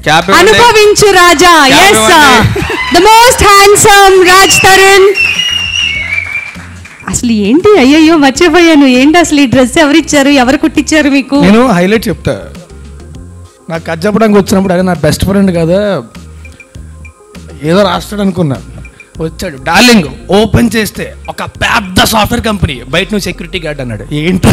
Cap ఇవ్వండి. Anubhavinchu Raja Clap ఎస్ ఇవ్వండి. The most handsome Raj Tarun అసలు ఏంటి అయ్యయ్యో మర్చిపోయాను ఏంటి అసలు ఈ డ్రెస్ ఎవరిచ్చారు ఎవరు కుట్టించారు మీకు నేను హైలైట్ చెప్తా నాకు కథ చెప్పడానికి వచ్చినప్పుడు అదే నా బెస్ట్ ఫ్రెండ్ కదా ఏదో రాస్తాడు అనుకున్నా వచ్చాడు డార్లింగ్ ఓపెన్ చేస్తే ఒక పెద్ద సాఫ్ట్వేర్ కంపెనీ బయట నువ్వు సెక్యూరిటీ గార్డ్ అన్నాడు ఏంటి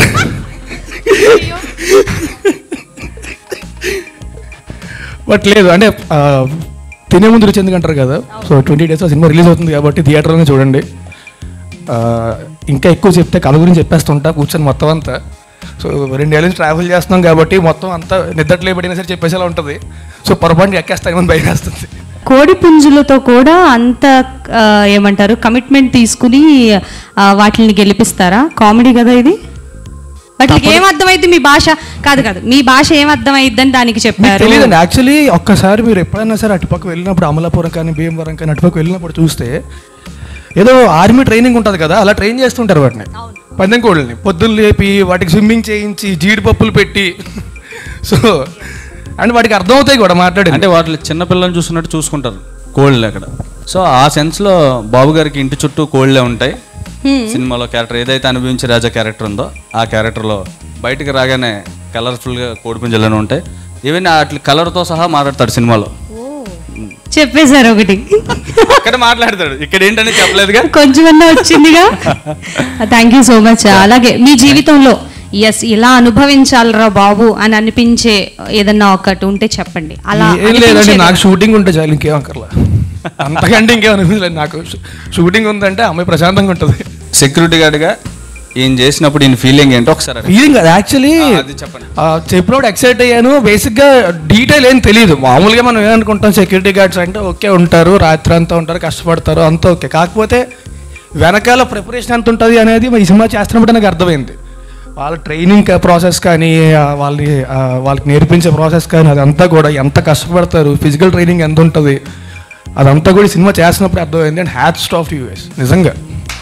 బట్ లేదు అంటే ఆ, తినే ముందు రుచి ఎందుకు అంటారు కదా so twenty days cinema release అవుతుంది కాబట్టి థియేటర్లోనే చూడండి ఆ, ఇంకా ఎక్కువ చెప్తే కథ గురించి చెప్పేస్తుంటా కూర్చొని మొత్తం అంతా సో రెండేళ్ళ నుంచి ట్రావెల్ చేస్తున్నాం కాబట్టి మొత్తం అంతా నిద్రట్లే పడినా సరే చెప్పేసేలా ఉంటుంది సో పొరపాటు ఎక్కేస్తామని భయం వేస్తుంది కోడి పుంజులతో కూడా అంత ఆ, ఏమంటారు కమిట్మెంట్ తీసుకుని ఆ, వాటిని గెలిపిస్తారా కామెడీ కదా ఇది వాటికి ఏం అర్థమైంది మీ భాష కాదు కాదు మీ భాష ఏం అర్థమైద్దని దానికి మీకు చెప్పారు తెలియదండి యాక్చువల్లీ ఒక్కసారి మీరు ఎప్పుడైనా సరే అటుపక్క వెళ్ళినప్పుడు అమలాపురం కానీ భీమవరం కానీ అటుపక్క వెళ్ళినప్పుడు చూస్తే ఏదో ఆర్మీ ట్రైనింగ్ ఉంటుంది కదా అలా ట్రైన్ చేస్తుంటారు వాటిని పందెం కోళ్ళని పొద్దున్న లేపి వాటికి స్విమ్మింగ్ చేయించి జీడిపప్పులు పెట్టి సో అండ్ వాటికి అర్థమవుతాయి కూడా మాట్లాడి అంటే వాటిని చిన్నపిల్లల్ని చూసుకున్నట్టు చూసుకుంటారు కోళ్ళు అక్కడ సో ఆ సెన్స్లో బాబు గారికి ఇంటి చుట్టూ కోళ్ళే ఉంటాయి సినిమాలో క్యారెక్టర్ ఏదైతే అనుభవించే రాజా క్యారెక్టర్ ఉందో ఆ క్యారెక్టర్లో బయటికి రాగానే కలర్ఫుల్గా కోడిపుంజలను ఉంటాయి ఈవెన్ వాటి కలర్తో సహా మాట్లాడతాడు సినిమాలో చెప్పేశారు ఒకటి అక్కడ మాట్లాడతాడు ఇక్కడ ఏంటని చెప్పలేదుగా కొంచెమన్నా వచ్చిందిగా థ్యాంక్ యూ సో మచ్ అలాగే మీ జీవితంలో ఎస్ ఇలా అనుభవించాలరా బాబు అని అనిపించే ఏదన్నా ఒకటి ఉంటే చెప్పండి అలా ఏం లేదండి అనిపించేది. నాకు షూటింగ్ ఉంటే చాలు ఇంకేం అక్కర్లా అంతకంటే ఇంకేం అనిపించలేదు నాకు షూటింగ్ ఉందంటే అమ్మాయి ప్రశాంతంగా ఉంటుంది సెక్యూరిటీ గార్డ్గా ఏం చేసినప్పుడు ఈయన ఫీలింగ్ ఏంటో ఒకసారి అడగండి. ఫీలింగ్ అది యాక్చువల్లీ ఆ, అది చెప్పండి. చెప్పినప్పుడు ఎక్సైట్ అయ్యాను బేసిక్గా డీటెయిల్ ఏం తెలియదు మామూలుగా మనం ఏమనుకుంటాం సెక్యూరిటీ గార్డ్స్ అంటే ఓకే ఉంటారు రాత్రి అంతా ఉంటారు కష్టపడతారు అంతా ఓకే కాకపోతే వెనకాల ప్రిపరేషన్ ఎంత ఉంటుంది అనేది ఈ సినిమా చేస్తున్నప్పుడు నాకు అర్థమైంది వాళ్ళ ట్రైనింగ్ ప్రాసెస్ కానీ ఆ, వాళ్ళని ఆ, వాళ్ళకి నేర్పించే ప్రాసెస్ కానీ అదంతా కూడా ఎంత కష్టపడతారు ఫిజికల్ ట్రైనింగ్ ఎంత ఉంటుంది అదంతా కూడా ఈ సినిమా చేస్తున్నప్పుడు అర్థమైంది అండ్ హ్యాట్స్ ఆఫ్ యూఎస్ నిజంగా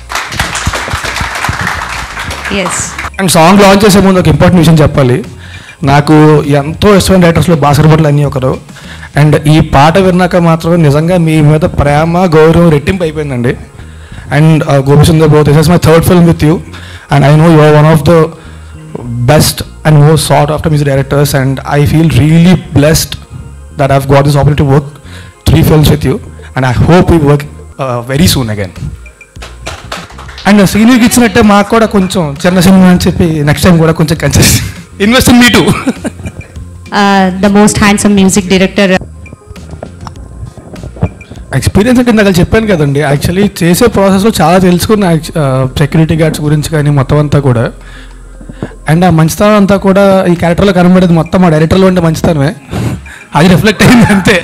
ఎస్ అండ్ సాంగ్ లాంచ్ చేసే ముందు ఒక ఇంపార్టెంట్ విషయం చెప్పాలి నాకు ఎంతో ఇష్టమైన రైటర్స్లో బాసర్ భట్లు అన్నీ ఒకరు అండ్ ఈ పాట విన్నాక మాత్రం నిజంగా మీ మీద ప్రేమ గౌరవం రెట్టింపు అయిపోయిందండి and Gopi Sundar both this is my third film with you and I know you are one of the best and most sought after music directors and I feel really blessed that have got this opportunity work three films with you and I hope you work very soon again and సీనియర్కి ఇచ్చినట్టే మాకు కూడా కొంచెం చిన్న cinema అని చెప్పి next time కూడా కొంచెం కన్సెస్ invest in me to the most handsome music director experience అంటే ఇందాక చెప్పాను కదండి యాక్చువల్లీ చేసే ప్రాసెస్లో చాలా తెలుసుకున్న సెక్యూరిటీ గార్డ్స్ గురించి కానీ మొత్తం అంతా కూడా అండ్ ఆ మంచితనం అంతా కూడా ఈ క్యారెక్టర్లో కనబడేది మొత్తం మా డైరెక్టర్లో ఉండే మంచితనమే అది రిఫ్లెక్ట్ అయింది అంతే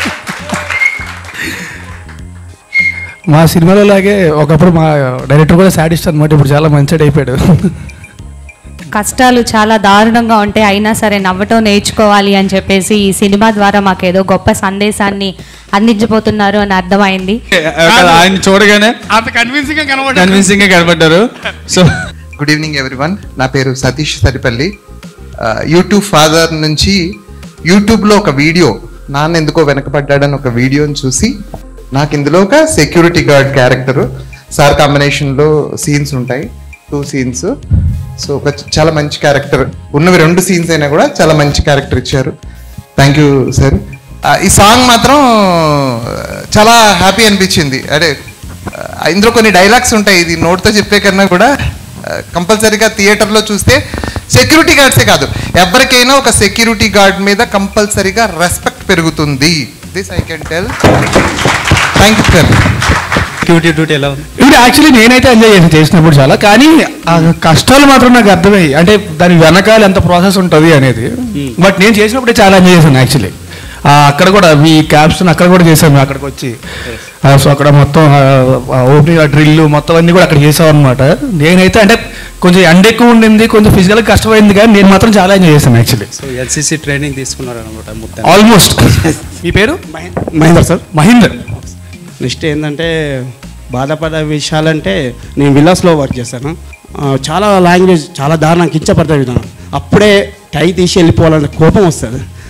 మా సినిమాలో లాగే ఒకప్పుడు మా డైరెక్టర్ కూడా సాడిస్ట్ అనమాట ఇప్పుడు చాలా మంచిగా అయిపోయాడు కష్టాలు చాలా దారుణంగా ఉంటాయి అయినా సరే నవ్వటం నేర్చుకోవాలి అని చెప్పేసి ఈ సినిమా ద్వారా మాకు ఏదో గొప్ప సందేశాన్ని అందించబోతున్నారు అని అర్థమైంది అక్కడ ఆయన చూడగానే అంత కన్విన్సింగ్గా కనబడ్డాడు కన్విన్సింగ్ గా కనబడ్డారు సో గుడ్ ఈవినింగ్ ఎవ్రీవన్ నా పేరు సతీష్ సరిపల్లి ఆ, యూట్యూబ్ ఫాదర్ నుంచి యూట్యూబ్లో ఒక వీడియో నాన్న ఎందుకో వెనకబడ్డాడని ఒక వీడియోని చూసి నాకు ఇందులో ఒక సెక్యూరిటీ గార్డ్ క్యారెక్టర్ సార్ కాంబినేషన్లో సీన్స్ ఉంటాయి టూ సీన్స్ సో ఒక చాలా మంచి క్యారెక్టర్ ఉన్నవి రెండు సీన్స్ అయినా కూడా చాలా మంచి క్యారెక్టర్ ఇచ్చారు థ్యాంక్ యూ సార్ ఈ సాంగ్ మాత్రం చాలా హ్యాపీ అనిపించింది అదే ఆ, ఇందులో కొన్ని డైలాగ్స్ ఉంటాయి ఇది నోట్తో చెప్పే కన్నా కూడా కంపల్సరీగా థియేటర్లో చూస్తే సెక్యూరిటీ గార్డ్సే కాదు ఎవరికైనా ఒక సెక్యూరిటీ గార్డ్ మీద కంపల్సరీగా రెస్పెక్ట్ పెరుగుతుంది this I can tell thank you sir security duty ఎలా ఉంది ఇప్పుడు యాక్చువల్లీ నేనైతే ఎంజాయ్ చేసి చేసినప్పుడు చాలా కానీ ఆ కష్టాలు మాత్రం నాకు అర్థమయ్యి అంటే దాని వెనకాల ఎంత ప్రాసెస్ ఉంటుంది అనేది బట్ నేను చేసినప్పుడే చాలా ఎంజాయ్ చేశాను యాక్చువల్లీ అక్కడ కూడా మీ క్యాప్షన్ అక్కడ కూడా చేశాను అక్కడికి వచ్చి సో అక్కడ మొత్తం ఓపెనింగ్ డ్రిల్ మొత్తం అన్ని కూడా అక్కడ చేసాం అనమాట నేనైతే అంటే కొంచెం ఎండ ఎక్కువ ఉండింది కొంచెం ఫిజికల్ కష్టమైంది కానీ నేను మాత్రం చాలా ఎంజాయ్ చేశాను యాక్చువల్లీ సో ఎల్సిసి ట్రైనింగ్ తీసుకున్నారు అనమాట మొత్తం ఆల్మోస్ట్ మీ పేరు మహేందర్ సార్ మహేందర్ నెక్స్ట్ ఏంటంటే బాధపడే విషయాలంటే నేను విలాస్లో వర్క్ చేశాను ఆ, చాలా లాంగ్వేజ్ చాలా దారుణం కించపడతాయి విధానం అప్పుడే టై తీసి వెళ్ళిపోవాలనే కోపం వస్తుంది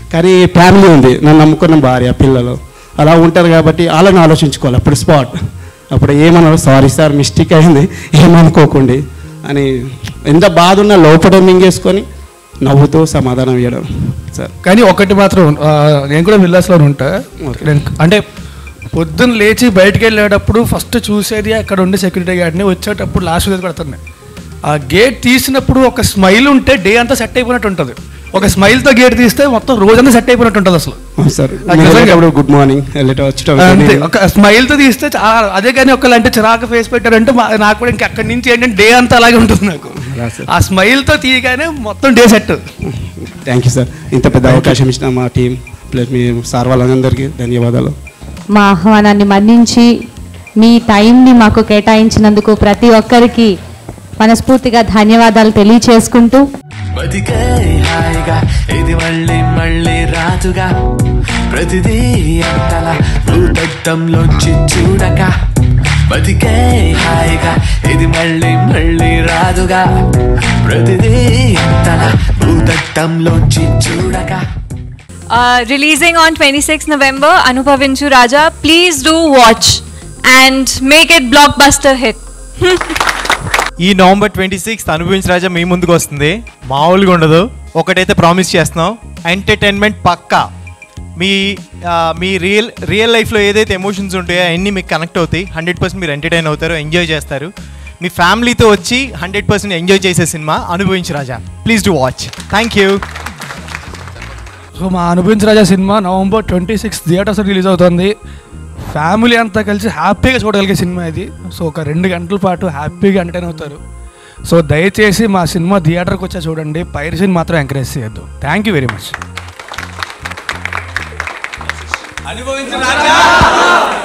కానీ ఫ్యామిలీ ఉంది నన్ను నమ్ముకున్న భార్య పిల్లలు అలా ఉంటారు కాబట్టి వాళ్ళని ఆలోచించుకోవాలి అప్పుడు స్పాట్ అప్పుడు ఏమన్నారు సారీ సార్ మిస్టేక్ అయింది ఏమనుకోకండి అని ఎంత బాధ ఉన్నా లోపల మింగేసుకొని నవ్వుతూ సమాధానం ఇవ్వడం సార్ కానీ ఒకటి మాత్రం ఆ, నేను కూడా విల్లాస్లో ఉంటా నేను అంటే పొద్దున్న లేచి బయటికి వెళ్ళేటప్పుడు ఫస్ట్ చూసేది అక్కడ ఉండే సెక్యూరిటీ గార్డ్ని వచ్చేటప్పుడు లాస్ట్ దగ్గర కొడుతున్నాయి ఆ గేట్ తీసినప్పుడు ఒక స్మైల్ ఉంటే డే అంతా సెట్ అయిపోయినట్టు ఉంటుంది ఒక స్మైల్తో గేట్ తీస్తే మొత్తం రోజంతా సెట్ అయిపోయినట్టు ఉంటుంది అసలు అవును సార్ నాకు నిజంగా- వెళ్ళేటప్పుడు గుడ్ మార్నింగ్ వెళ్ళేట అంతే వచ్చేటప్పుడు ఒక స్మైల్తో తీస్తే చాలా అదే కానీ ఒకళ్ళు అంటే చిరాకు ఫేస్ పెట్టారంటే మా- నాకు కూడా ఇంకా అక్కడి నుంచి ఏంటంటే డే అంతా అలాగే ఉంటుంది నాకు అలా సార్. ఆ స్మైల్తో తీయగానే మొత్తం day set thank you sir ఇంత పెద్ద అవకాశం ఇచ్చిన మా టీం ప్లస్ మీ సార్ వాళ్ళందరికీ ధన్యవాదాలు మా ఆహ్వానాన్ని మన్నించి మీ టైంని మాకు కేటాయించినందుకు ప్రతి ఒక్కరికి మనస్ఫూర్తిగా ధన్యవాదాలు తెలియచేసుకుంటూ బతికే హాయిగా ఇది మళ్ళీ మళ్ళీ రాదుగా ప్రతిదీ ఎంతలా భూతత్వంలోంచి చూడక బతికే హాయిగా ఇది మళ్ళీ మళ్ళీ రాదుగా ప్రతిదీ ఎంతలా భూతత్వంలోంచి చూడక uh, releasing on 26th November, Anupavinchu Raja. Please do watch and make it blockbuster hit. ఈ November twenty sixth Anubhavinchi Raja మీ ముందుకు వస్తుంది మామూలుగా ఉండదు ఒకటైతే ప్రామిస్ చేస్తున్నాం ఎంటర్టైన్మెంట్ పక్కా మీ ఆ, మీ రియల్ రియల్ లైఫ్లో ఏదైతే ఎమోషన్స్ ఉంటాయో అవన్నీ మీకు కనెక్ట్ అవుతాయి హండ్రెడ్ పర్సెంట్ మీరు ఎంటర్టైన్ అవుతారు ఎంజాయ్ చేస్తారు మీ ఫ్యామిలీతో వచ్చి హండ్రెడ్ పర్సెంట్ ఎంజాయ్ చేసే cinema Anubhavinchi Raja please do watch thank you so మా Anubhavinchi Raja cinema November twenty six theatres release అవుతుంది ఫ్యామిలీ అంతా కలిసి హ్యాపీగా చూడగలిగే సినిమా ఇది సో ఒక రెండు గంటల పాటు హ్యాపీగా ఎంటర్టైన్ అవుతారు సో దయచేసి మా సినిమా థియేటర్కి వచ్చా చూడండి పైరసీని మాత్రం ఎంకరేజ్ చేయొద్దు థ్యాంక్ యూ వెరీ మచ్ అనుభవించిన రాజా